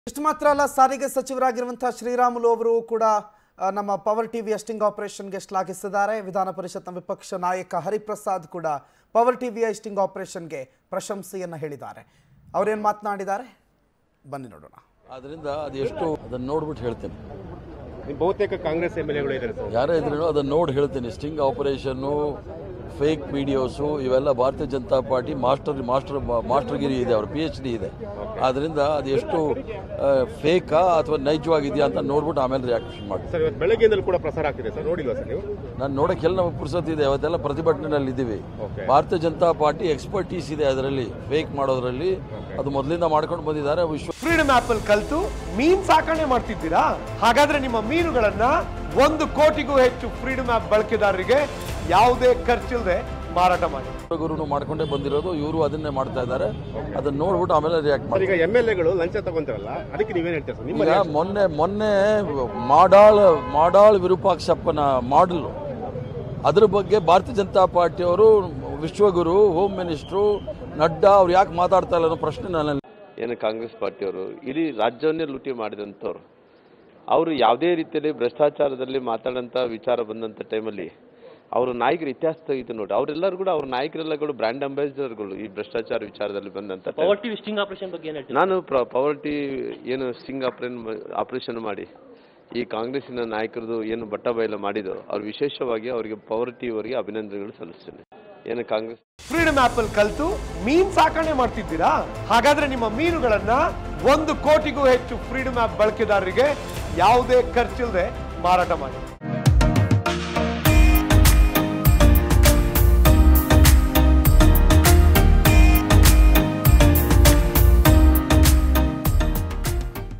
ಇಷ್ಟು ಮಾತ್ರ ಅಲ್ಲ ಸಾರಿಗೆ ಸಚಿವರಾಗಿರುವಂತಹ ಶ್ರೀರಾಮುಲು ಅವರು ಕೂಡ ಆ, ನಮ್ಮ ಪವರ್ ಟಿವಿಯ ಸ್ಟಿಂಗ್ ಆಪರೇಷನ್ಗೆ ಶ್ಲಾಘಿಸಿದ್ದಾರೆ ವಿಧಾನ ಪರಿಷತ್ನ ವಿಪಕ್ಷ ನಾಯಕ ಹರಿಪ್ರಸಾದ್ ಕೂಡ ಪವರ್ ಟಿವಿಯ ಸ್ಟಿಂಗ್ ಆಪರೇಷನ್ಗೆ ಪ್ರಶಂಸೆಯನ್ನು ಹೇಳಿದ್ದಾರೆ ಅವರೇನು ಮಾತನಾಡಿದ್ದಾರೆ ಬನ್ನಿ ನೋಡೋಣ ಆದ್ರಿಂದ ಅದು ಎಷ್ಟು ಅದನ್ನ ನೋಡ್ಬಿಟ್ಟು ಹೇಳ್ತೇನೆ ನಿಮ್ ಬಹುತೇಕ ಕಾಂಗ್ರೆಸ್ ಎಂ ಎಲ್ ಎಗಳು ಇದ್ದಾರೆ ಸರ್ ಯಾರೇ ಇದ್ರೂ ಅದನ್ನ ನೋಡಿ ಹೇಳ್ತೇನೆ ಸ್ಟಿಂಗ್ ಆಪರೇಷನ್ನು ಫೇಕ್ ವಿಡಿಯೋಸು ಇವೆಲ್ಲ ಭಾರತೀಯ ಜನತಾ ಪಾರ್ಟಿ ಮಾಸ್ಟರ್ ಮಾಸ್ಟರ್ ಮಾಸ್ಟರ್ಗಿರಿ ಇದೆ ಅವ್ರ ಪಿ ಎಚ್ ಡಿ ಇದೆ ಆದ್ರಿಂದ ಅದು ಎಷ್ಟು ಫೇಕಾ ಅಥವಾ ನೈಜವಾಗಿದೆಯಾ ಅಂತ ನೋಡ್ಬಿಟ್ಟು ಆಮೇಲೆ ರಿಯಾಕ್ಷನ್ ಮಾಡಿ ಸರ್ ಇವತ್ತು ಬೆಳಗ್ಗೆಯಿಂದಲೂ ಕೂಡ ಪ್ರಸಾರ ಆಗ್ತಿದೆ ಸರ್ ನೋಡಿಲ್ವಾ ಸರ್ ನೀವು ನಾನು ನೋಡೋಕ್ಕೆಲ್ಲ ನಮಗೆ ಪುರ್ಸೊತ್ತಿದೆ ಅವತ್ತೆಲ್ಲ ಪ್ರತಿಭಟನೆಯಲ್ಲಿ ಇದ್ದೀವಿ Okay. ಭಾರತೀಯ ಜನತಾ ಪಾರ್ಟಿ ಎಕ್ಸ್ಪರ್ಟೀಸ್ ಇದೆ ಅದರಲ್ಲಿ ಫೇಕ್ ಮಾಡೋದ್ರಲ್ಲಿ ಅದು ಮೊದಲಿಂದ ಮಾಡ್ಕೊಂಡು ಬಂದಿದ್ದಾರೆ ವಿಶ್ವ ಫ್ರೀಡಮ್ ಆಪ್ ಅಲ್ಲಿ ಕಲ್ತು ಮೀನ್ ಸಾಕಣೆ ಮಾಡ್ತಿದ್ದೀರಾ ಹಾಗಾದ್ರೆ ನಿಮ್ಮ ಮೀನುಗಳನ್ನ ಒಂದು ಕೋಟಿಗೂ ಹೆಚ್ಚು ಫ್ರೀಡಮ್ ಆಪ್ ಬಳಕೆದಾರರಿಗೆ ಯಾವುದೇ ಖರ್ಚಿಲ್ಲದೆ ಮಾರಾಟ ಮಾಡಿ ಗುರುನು ಮಾಡ್ಕೊಂಡೇ ಬಂದಿರೋದು ಇವರು ಅದನ್ನೇ ಮಾಡ್ತಾ ಇದ್ದಾರೆ ಅದನ್ನ ನೋಡ್ಬಿಟ್ಟು ಆಮೇಲೆ ರಿಯಾಕ್ಟ್ ಸರ್ ಮಾಡಿ ಈಗ ಎಂ ಎಲ್ ಎಗಳು ಲಂಚ ತಗೊಂತಾರಲ್ಲ ಅದಕ್ಕೆ ನೀವೇನ್ ಹೇಳ್ತೀರಾ ಸರ್ ನಿಮ್ಮ ಈಗ ಮೊನ್ನೆ ಮೊನ್ನೆ ಮಾಡಾಳ್ ಮಾಡಾಳ್ ವಿರೂಪಾಕ್ಷಪ್ಪನ ಮಾಡಲ್ ಅದ್ರ ಬಗ್ಗೆ ಭಾರತೀಯ ಜನತಾ ಪಾರ್ಟಿಯವರು ವಿಶ್ವಗುರು ಹೋಮ್ ಮಿನಿಸ್ಟ್ರು ನಡ್ಡಾ ಅವ್ರು ಯಾಕೆ ಮಾತಾಡ್ತಾ ಇಲ್ಲ ಅನ್ನೋ ಪ್ರಶ್ನೆ ನನ್ನಲ್ಲಿ ಏನು ಕಾಂಗ್ರೆಸ್ ಪಾರ್ಟಿಯವರು ಇಡೀ ರಾಜ್ಯವನ್ನೇ ಲೂಟಿ ಮಾಡಿದಂಥವ್ರು ಅವರು ಯಾವುದೇ ರೀತಿಯಲ್ಲಿ ಭ್ರಷ್ಟಾಚಾರದಲ್ಲಿ ಮಾತಾಡೋಂಥ ವಿಚಾರ ಬಂದಂಥ ಟೈಮಲ್ಲಿ ಅವರ ನಾಯಕರ ಇತಿಹಾಸ ತೆಗಿತು ನೋಡಿ ಅವರೆಲ್ಲರೂ ಕೂಡ ಅವ್ರ ನಾಯಕರೆಲ್ಲ ಕೂಡ ಬ್ರ್ಯಾಂಡ್ ಅಂಬಾಸಿಡರ್ಗಳು ಈ ಭ್ರಷ್ಟಾಚಾರ ವಿಚಾರದಲ್ಲಿ ಬಂದಂಥ time. Power TV sting operation ಬಗ್ಗೆ ಏನು ಹೇಳ್ತೀವಿ ನಾನು ಪವರ್ಟಿ ಏನು ಸ್ಟಿಂಗ್ ಆಪರೇನ್ ಆಪರೇಷನ್ ಮಾಡಿ ಈ ಕಾಂಗ್ರೆಸ್ಸಿನ ನಾಯಕರದು ಏನು ಬಟ್ಟ ಬಯಲು ಮಾಡಿದೋ ಅವ್ರು ವಿಶೇಷವಾಗಿ ಅವರಿಗೆ ಪವರ್ ಟಿ ಅವರಿಗೆ ಅಭಿನಂದನೆಗಳು ಸಲ್ಲಿಸ್ತೇನೆ ಏನು ಕಾಂಗ್ರೆಸ್ ಫ್ರೀಡಮ್ ಆಪ್ ಅಲ್ಲಿ ಕಲ್ತು ಮೀನ್ ಸಾಕಣೆ ಮಾಡ್ತಿದ್ದೀರಾ ಹಾಗಾದ್ರೆ ನಿಮ್ಮ ಮೀನುಗಳನ್ನ ಒಂದು ಕೋಟಿಗೂ ಹೆಚ್ಚು ಫ್ರೀಡಮ್ ಆಪ್ ಬಳಕೆದಾರರಿಗೆ ಯಾವುದೇ ಖರ್ಚಿಲ್ಲದೆ ಮಾರಾಟ ಮಾಡಿ